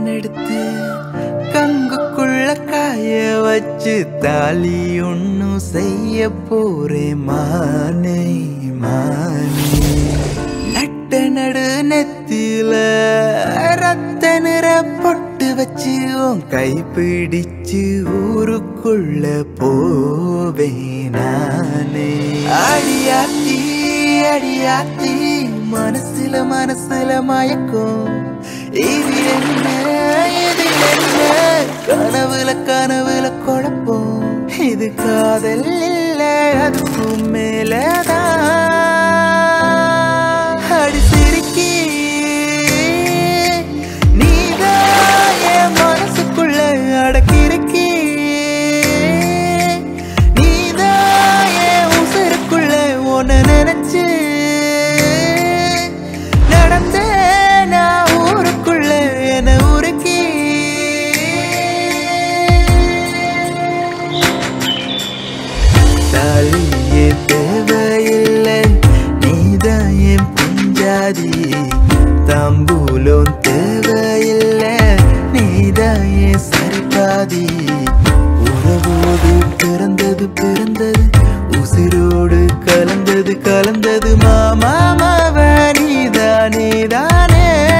எடுத்து கங்குக்குள்ள காய வச்சு தாலி ஒன்னும் செய்ய போறேன் மானே மானே நட்ட நடு நெத்தில ரத்த நிற பொட்டு வச்சு உன் கை பிடிச்சு ஊருக்குள்ள போவேன் நானே அடியாத்தி அடியாத்தி மனசுல மனசுல மயக்கும் இது என்ன இது என்ன கனவுல கனவுல குழப்பம் இது காதல் இல்ல அதுக்கும் மேலதான் அடி சிரிக்கி நீதான் என் மனசுக்குள்ள அடக்கிருக்கி நீதான் என் உசுருக்குள்ள உன்னை நினைச்சு நடந்தே நான் ஊருக்குள்ள என்ன உருக்கி தாலியே தேவையில்லை நீதான் என் பஞ்சாதி தாம்பூலம் தேவையில்லை நீதான் என் சரிபாதி உறவோடு பிறந்தது பிறந்தது உசிரோடு கலந்தது கலந்தது மாமா மாவ நீதான் நீதானே